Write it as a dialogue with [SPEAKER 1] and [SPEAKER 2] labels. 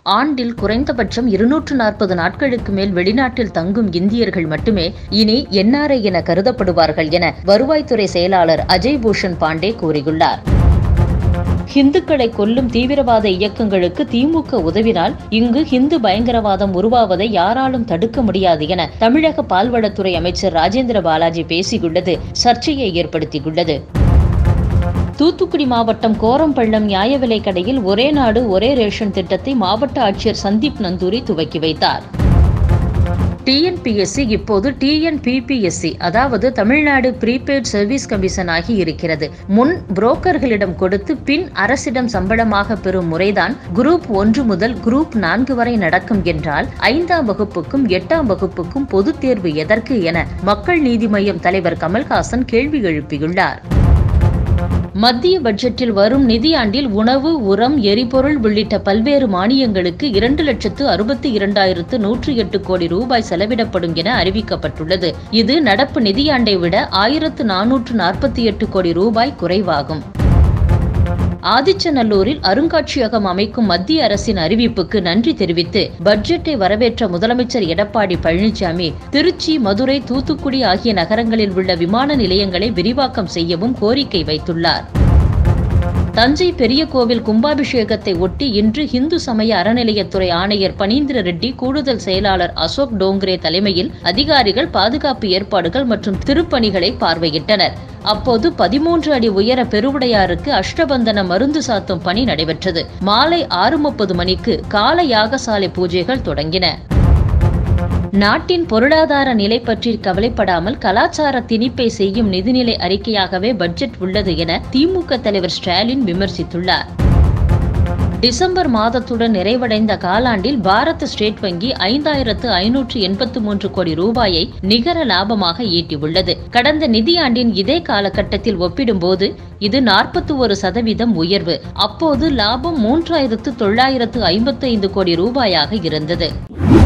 [SPEAKER 1] ஆண்டில் குறைந்தபட்சம் இருநூற்று நாற்பது நாட்களுக்கு மேல் வெளிநாட்டில் தங்கும் இந்தியர்கள் மட்டுமே இனி என்ஆர்ஐ என கருதப்படுவார்கள் என வருவாய்த்துறை செயலாளர் அஜய் பூஷன் பாண்டே கூறியுள்ளார் ஹிந்துக்களை கொல்லும் தீவிரவாத இயக்கங்களுக்கு திமுக உதவினால் இங்கு ஹிந்து பயங்கரவாதம் உருவாவதை யாராலும் தடுக்க முடியாது என தமிழக பால்வளத்துறை அமைச்சர் ராஜேந்திர பாலாஜி பேசியுள்ளது சர்ச்சையை ஏற்படுத்தியுள்ளது தூத்துக்குடி மாவட்டம் கோரம்பள்ளம் நியாய விலைக் கடையில் ஒரே நாடு ஒரே ரேஷன் திட்டத்தை மாவட்ட ஆட்சியர் சந்தீப் நந்தூரி துவக்கி வைத்தார் டிஎன்பிஎஸ்சி இப்போது டிஎன்பிபிஎஸ்சி அதாவது தமிழ்நாடு ப்ரீபெய்ட் சர்வீஸ் கமிஷன் ஆகி இருக்கிறது முன் புரோக்கர்களிடம் கொடுத்து பின் அரசிடம் சம்பளமாக பெறும் முறைதான் குரூப் ஒன்று முதல் குரூப் நான்கு வரை நடக்கும் என்றால் ஐந்தாம் வகுப்புக்கும் எட்டாம் வகுப்புக்கும் பொதுத் தேர்வு எதற்கு என மக்கள் நீதி மய்யம் தலைவர் கமல்ஹாசன் கேள்வி எழுப்பியுள்ளார் மத்திய பட்ஜெட்டில் வரும் நிதியாண்டில் உணவு உரம் எரிபொருள் உள்ளிட்ட பல்வேறு மானியங்களுக்கு இரண்டு லட்சத்து அறுபத்தி இரண்டாயிரத்து நூற்றி எட்டு கோடி ரூபாய் செலவிடப்படும் என அறிவிக்கப்பட்டுள்ளது இது நடப்பு நிதியாண்டை விட ஆயிரத்து நானூற்று நாற்பத்தி எட்டு கோடி ரூபாய் குறைவாகும் ஆதிச்சநல்லூரில் அருங்காட்சியகம் அமைக்கும் மத்திய அரசின் அறிவிப்புக்கு நன்றி தெரிவித்து பட்ஜெட்டை வரவேற்ற முதலமைச்சர் எடப்பாடி பழனிசாமி திருச்சி மதுரை தூத்துக்குடி ஆகிய நகரங்களில் உள்ள விமான நிலையங்களை விரிவாக்கம் செய்யவும் கோரிக்கை வைத்துள்ளார் தஞ்சை பெரிய கோவில் கும்பாபிஷேகத்தை ஒட்டி இன்று இந்து சமய அறநிலையத்துறை ஆணையர் பனீந்திர ரெட்டி கூடுதல் செயலாளர் அசோக் டோங்கரே தலைமையில் அதிகாரிகள் பாதுகாப்பு ஏற்பாடுகள் மற்றும் திருப்பணிகளை பார்வையிட்டனர் அப்போது பதிமூன்று அடி உயர பெருவுடையாருக்கு அஷ்டபந்தன மருந்து சாத்தும் பணி நடைபெற்றது மாலை ஆறு முப்பது மணிக்கு கால யாகசாலை பூஜைகள் தொடங்கின நாட்டின் பொருளாதார நிலை பற்றி கவலைப்படாமல் கலாச்சார திணிப்பை செய்யும் நிதிநிலை அறிக்கையாகவே பட்ஜெட் உள்ளது என திமுக தலைவர் ஸ்டாலின் விமர்சித்துள்ளார் டிசம்பர் மாதத்துடன் நிறைவடைந்த காலாண்டில் பாரத் ஸ்டேட் வங்கி ஐந்தாயிரத்து ஐநூற்று எண்பத்து மூன்று கோடி ரூபாயை நிகர லாபமாக ஈட்டியுள்ளது கடந்த நிதியாண்டின் இதே காலகட்டத்தில் ஒப்பிடும்போது இது நாற்பத்தி ஒரு சதவீதம் உயர்வு அப்போது லாபம் மூன்றாயிரத்து தொள்ளாயிரத்து ஐம்பத்தைந்து கோடி ரூபாயாக இருந்தது